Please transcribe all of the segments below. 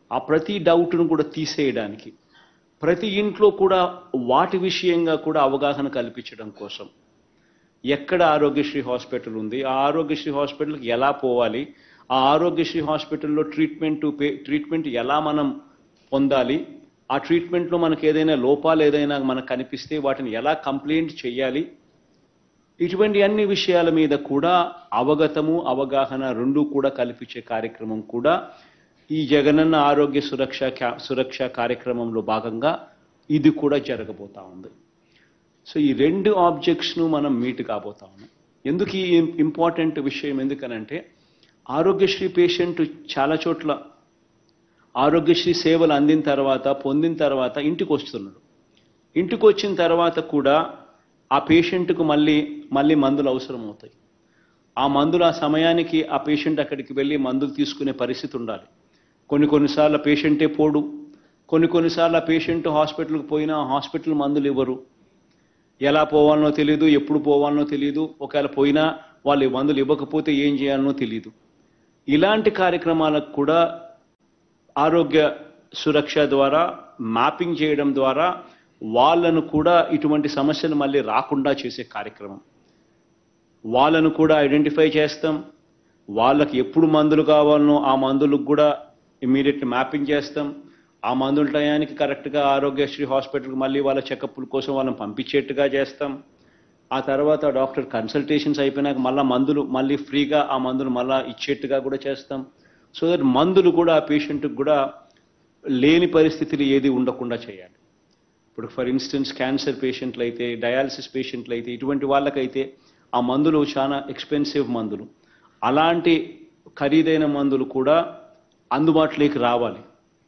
ఆ ప్రతి డౌట్ను కూడా తీసేయడానికి ప్రతి ఇంట్లో కూడా వాటి విషయంగా కూడా అవగాహన కల్పించడం కోసం ఎక్కడ ఆరోగ్యశ్రీ హాస్పిటల్ ఉంది ఆ ఆరోగ్యశ్రీ హాస్పిటల్కి ఎలా పోవాలి ఆ ఆరోగ్యశ్రీ హాస్పిటల్లో ట్రీట్మెంట్ ట్రీట్మెంట్ ఎలా మనం పొందాలి ఆ ట్రీట్మెంట్లో మనకు ఏదైనా లోపాలు ఏదైనా మనకు కనిపిస్తే వాటిని ఎలా కంప్లైంట్ చేయాలి ఇటువంటి అన్ని విషయాల మీద కూడా అవగతము అవగాహన రెండు కూడా కల్పించే కార్యక్రమం కూడా ఈ జగనన్న ఆరోగ్య సురక్ష క్యా సురక్ష కార్యక్రమంలో భాగంగా ఇది కూడా జరగబోతా ఉంది సో ఈ రెండు ఆబ్జెక్ట్స్ను మనం మీట్ కాబోతా ఉన్నాం ఎందుకు ఈ ఇంపార్టెంట్ విషయం ఎందుకనంటే ఆరోగ్యశ్రీ పేషెంట్ చాలా చోట్ల ఆరోగ్యశ్రీ సేవలు అందిన తర్వాత పొందిన తర్వాత ఇంటికి వస్తున్నాడు ఇంటికి వచ్చిన తర్వాత కూడా ఆ పేషెంట్కు మళ్ళీ మళ్ళీ మందులు అవసరం అవుతాయి ఆ మందులు ఆ సమయానికి ఆ పేషెంట్ అక్కడికి వెళ్ళి మందులు తీసుకునే పరిస్థితి ఉండాలి కొన్ని కొన్నిసార్లు ఆ పేషెంటే పోడు కొన్ని కొన్నిసార్లు ఆ పేషెంట్ హాస్పిటల్కి పోయినా హాస్పిటల్ మందులు ఇవ్వరు ఎలా పోవాలనో తెలియదు ఎప్పుడు పోవాలనో తెలియదు ఒకవేళ పోయినా వాళ్ళు ఈ మందులు ఇవ్వకపోతే ఏం చేయాలనో తెలియదు ఇలాంటి కార్యక్రమాలకు కూడా ఆరోగ్య సురక్ష ద్వారా మ్యాపింగ్ చేయడం ద్వారా వాళ్ళను కూడా ఇటువంటి సమస్యలు మళ్ళీ రాకుండా చేసే కార్యక్రమం వాళ్ళను కూడా ఐడెంటిఫై చేస్తాం వాళ్ళకి ఎప్పుడు మందులు కావాలనో ఆ మందులకు కూడా ఇమీడియట్ మ్యాపింగ్ చేస్తాం ఆ మందుల టయానికి కరెక్ట్గా ఆరోగ్యశ్రీ హాస్పిటల్కి మళ్ళీ వాళ్ళ చెకప్ల కోసం వాళ్ళని పంపించేట్టుగా చేస్తాం ఆ తర్వాత డాక్టర్ కన్సల్టేషన్స్ అయిపోయినాక మళ్ళీ మందులు మళ్ళీ ఫ్రీగా ఆ మందులు మళ్ళీ ఇచ్చేట్టుగా కూడా చేస్తాం సో దట్ మందులు కూడా ఆ పేషెంట్కి కూడా లేని పరిస్థితులు ఏది ఉండకుండా చేయాలి ఇప్పుడు ఫర్ ఇన్స్టెన్స్ క్యాన్సర్ పేషెంట్లు అయితే డయాలసిస్ పేషెంట్లు అయితే ఇటువంటి వాళ్ళకైతే ఆ మందులు చాలా ఎక్స్పెన్సివ్ మందులు అలాంటి ఖరీదైన మందులు కూడా అందుబాటులోకి రావాలి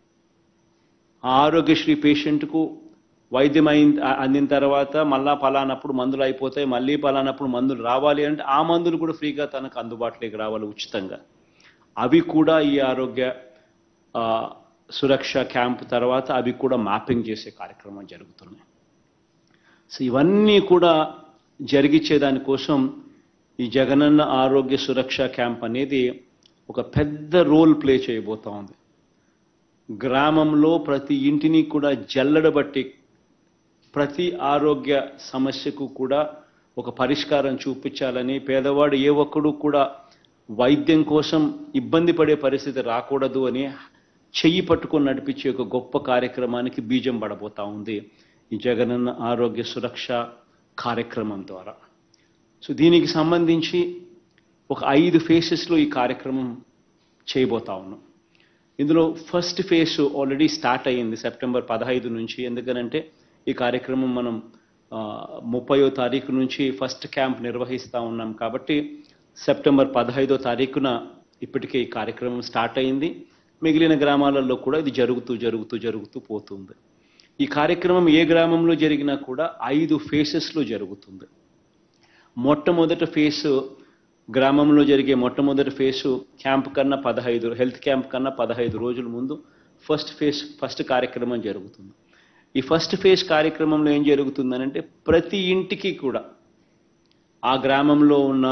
ఆ ఆరోగ్యశ్రీ పేషెంట్కు వైద్యం అయిన అందిన తర్వాత మళ్ళా పలానప్పుడు మందులు అయిపోతాయి మళ్ళీ పలానప్పుడు మందులు రావాలి అంటే ఆ మందులు కూడా ఫ్రీగా తనకు అందుబాటులోకి రావాలి ఉచితంగా అవి కూడా ఈ ఆరోగ్య ఆ, సురక్ష క్యాంప్ తర్వాత అవి కూడా మ్యాపింగ్ చేసే కార్యక్రమం జరుగుతున్నాయి సో ఇవన్నీ కూడా జరిగిచ్చే దానికోసం ఈ జగనన్న ఆరోగ్య సురక్ష క్యాంప్ అనేది ఒక పెద్ద రోల్ ప్లే చేయబోతా ఉంది గ్రామంలో ప్రతి ఇంటిని కూడా జల్లడబట్టి ప్రతి ఆరోగ్య సమస్యకు కూడా ఒక పరిష్కారం చూపించాలని పేదవాడు ఏ ఒక్కడు కూడా వైద్యం కోసం ఇబ్బంది పడే పరిస్థితి రాకూడదు అని చెయ్యి పట్టుకొని నడిపించే ఒక గొప్ప కార్యక్రమానికి బీజం పడబోతా ఉంది ఈ జగనన్న ఆరోగ్య సురక్ష కార్యక్రమం ద్వారా సో దీనికి సంబంధించి ఒక ఐదు ఫేసెస్లో ఈ కార్యక్రమం చేయబోతా ఉన్నాం ఇందులో ఫస్ట్ ఫేజ్ ఆల్రెడీ స్టార్ట్ అయ్యింది సెప్టెంబర్ పదహైదు నుంచి ఎందుకనంటే ఈ కార్యక్రమం మనం ఆ, ముప్పయో తారీఖు నుంచి ఫస్ట్ క్యాంప్ నిర్వహిస్తూ ఉన్నాం కాబట్టి సెప్టెంబర్ పదహైదో తారీఖున ఇప్పటికే ఈ కార్యక్రమం స్టార్ట్ అయింది మిగిలిన గ్రామాలలో కూడా ఇది జరుగుతూ జరుగుతూ జరుగుతూ పోతుంది ఈ కార్యక్రమం ఏ గ్రామంలో జరిగినా కూడా ఐదు ఫేసెస్లో జరుగుతుంది మొట్టమొదటి ఫేస్ గ్రామంలో జరిగే మొట్టమొదటి ఫేసు క్యాంప్ కన్నా పదహైదు హెల్త్ క్యాంప్ కన్నా పదహైదు రోజుల ముందు ఫస్ట్ ఫేజ్ ఫస్ట్ కార్యక్రమం జరుగుతుంది ఈ ఫస్ట్ ఫేజ్ కార్యక్రమంలో ఏం జరుగుతుందనంటే ప్రతి ఇంటికి కూడా ఆ గ్రామంలో ఉన్న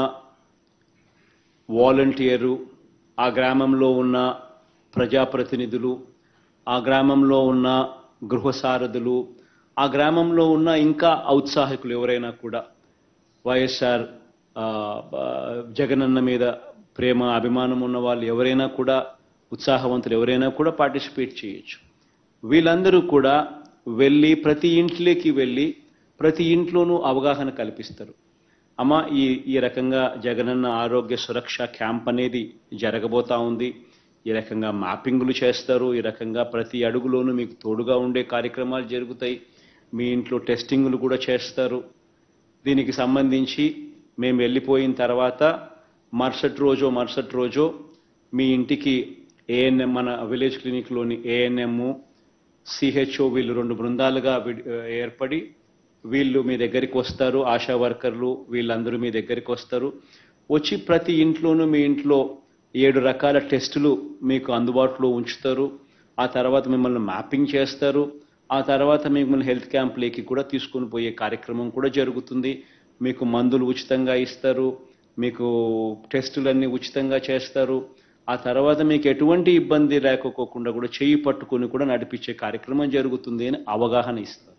వాలంటీరు ఆ గ్రామంలో ఉన్న ప్రజాప్రతినిధులు ఆ గ్రామంలో ఉన్న గృహసారథులు ఆ గ్రామంలో ఉన్న ఇంకా ఔత్సాహికులు ఎవరైనా కూడా వైఎస్ఆర్ ఆ, ఆ, జగనన్న మీద ప్రేమ అభిమానం ఉన్న వాళ్ళు ఎవరైనా కూడా ఉత్సాహవంతులు ఎవరైనా కూడా పార్టిసిపేట్ చేయొచ్చు వీళ్ళందరూ కూడా వెళ్ళి ప్రతి ఇంట్లోకి వెళ్ళి ప్రతి ఇంట్లోనూ అవగాహన కల్పిస్తారు అమ్మ ఈ ఈ రకంగా జగనన్న ఆరోగ్య సురక్ష క్యాంప్ అనేది జరగబోతా ఉంది ఈ రకంగా మ్యాపింగ్లు చేస్తారు ఈ రకంగా ప్రతి అడుగులోనూ మీకు తోడుగా ఉండే కార్యక్రమాలు జరుగుతాయి మీ ఇంట్లో టెస్టింగ్లు కూడా చేస్తారు దీనికి సంబంధించి మేము వెళ్ళిపోయిన తర్వాత మరుసటి రోజో మరుసటి రోజో మీ ఇంటికి ఏఎన్ఎం మన విలేజ్ క్లినిక్లోని ఏఎన్ఎం సిహెచ్ఓ వీళ్ళు రెండు బృందాలుగా విడి- ఏర్పడి వీళ్ళు మీ దగ్గరికి వస్తారు ఆశా వర్కర్లు వీళ్ళందరూ మీ దగ్గరికి వస్తారు వచ్చి ప్రతి ఇంట్లోనూ మీ ఇంట్లో ఏడు రకాల టెస్టులు మీకు అందుబాటులో ఉంచుతారు ఆ తర్వాత మిమ్మల్ని మ్యాపింగ్ చేస్తారు ఆ తర్వాత మిమ్మల్ని హెల్త్ క్యాంప్లోకి కూడా తీసుకొని పోయే కార్యక్రమం కూడా జరుగుతుంది మీకు మందులు ఉచితంగా ఇస్తారు మీకు టెస్టులన్నీ ఉచితంగా చేస్తారు ఆ తర్వాత మీకు ఎటువంటి ఇబ్బంది లేకపోకుండా కూడా చేయి పట్టుకొని కూడా నడిపించే కార్యక్రమం జరుగుతుంది అని అవగాహన ఇస్తాం